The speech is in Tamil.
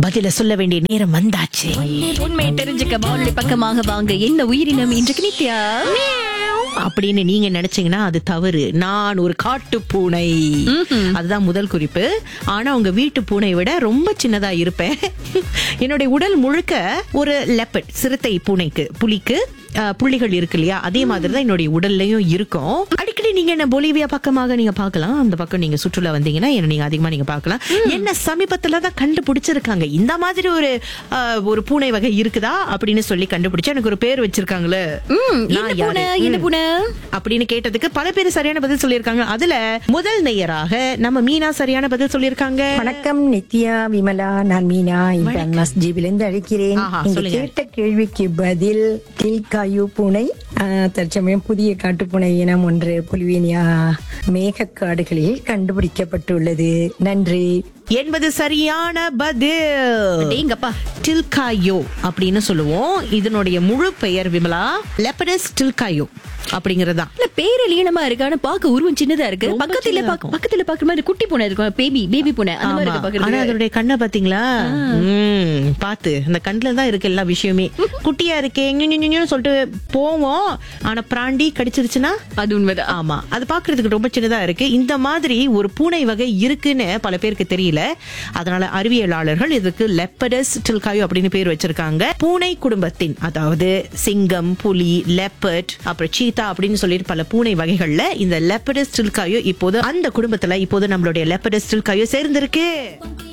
பதில சொல்ல வேண்டிய நேரம் வந்தாச்சு உண்மையை தெரிஞ்சுக்க வானொலி பக்கமாக வாங்க என்ன உயிரினம் இன்றைக்கு நித்யா அப்படின்னு நீங்க நினைச்சீங்கன்னா அது தவறு நான் ஒரு காட்டு பூனை அதுதான் முதல் குறிப்பு ஆனா உங்க வீட்டு பூனை விட ரொம்ப சின்னதா இருப்பேன் என்னுடைய உடல் முழுக்க ஒரு லெப்பட் சிறுத்தை பூனைக்கு புலிக்கு அஹ், புள்ளிகள் இருக்கு இல்லையா அதே மாதிரி தான் என்னுடைய உடல்லையும் இருக்கும் அடிக்கடி நீங்க என்ன பொலிவியா பக்கமாக நீங்க பார்க்கலாம் அந்த பக்கம் நீங்க சுற்றுலா வந்தீங்கன்னா என்ன நீங்க அதிகமா நீங்க பார்க்கலாம் என்ன சமீபத்துல தான் கண்டுபிடிச்சிருக்காங்க இந்த மாதிரி ஒரு அஹ், ஒரு பூனை வகை இருக்குதா அப்படின்னு சொல்லி கண்டுபிடிச்சு எனக்கு ஒரு பேர் வச்சிருக்காங்களே ம், நான் என்ன யாரு? பூனை என்ன ம். பூனை அப்படின்னு கேட்டதுக்கு பல பேர் சரியான பதில் சொல்லியிருக்காங்க அதுல முதல் நேயராக நம்ம மீனா சரியான பதில் சொல்லியிருக்காங்க வணக்கம் நித்யா விமலா நான் மீனா இந்த மஸ்ஜிபிலிருந்து அழைக்கிறேன் ஆஹா, நீங்க சொல்லுங்க. கேட்ட கேள்விக்கு பதில் தில்காயு பூனை ஆஹ், தற்சமயம் புதிய காட்டுப்பூனை இனம் ஒன்று புலிவேனியா மேகக்காடுகளில் கண்டுபிடிக்கப்பட்டுள்ளது நன்றி என்பது சரியான பதில் டேங்கப்பா டில்காயோ அப்படின்னு சொல்லுவோம் இதனுடைய முழு பெயர் விமலா லெப்பனஸ் டில்காயோ அப்படிங்கறதா இல்ல பேரு லீனமா இருக்கு ஆனா பாக்க உருவம் சின்னதா இருக்கு ரொம்ப பக்கத்துல சின்னதா பாக்க- இருக்கும். பக்கத்துல பாக்குற மாதிரி குட்டி பூனை இருக்கும் பேபி பேபி பூனை அந்த மாதிரி இருக்கு ஆனா பாக்குறது அதனுடைய கண்ணை பாத்தீங்களா ம், பாத்து அந்த கண்ணுல தான் இருக்கு எல்லா விஷயமே குட்டியா இருக்கே ஞு, ஞு, ஞு, ஞுன்னு சொல்லிட்டு போவோம் ஆனா பிராண்டி கடிச்சிருச்சுன்னா அது உண்மைதான் ஆமா அது பாக்குறதுக்கு ரொம்ப சின்னதா இருக்கு இந்த மாதிரி ஒரு பூனை வகை இருக்குன்னு பல பேருக்கு தெரியல அதனால அறிவியலாளர்கள் இதுக்கு லெப்படஸ் டில்காயோ அப்படின்னு பேர் வச்சிருக்காங்க பூனை குடும்பத்தின் அதாவது சிங்கம் புலி லெப்பர்ட் அப்புறம் சீதா அப்படின்னு சொல்லிட்டு பல பூனை வகைகள்ல இந்த லெப்படஸ் டில்காயோ இப்போது அந்த குடும்பத்துல இப்போது நம்மளுடைய லெப்படஸ் டில்காயோ சேர்ந்திருக்கு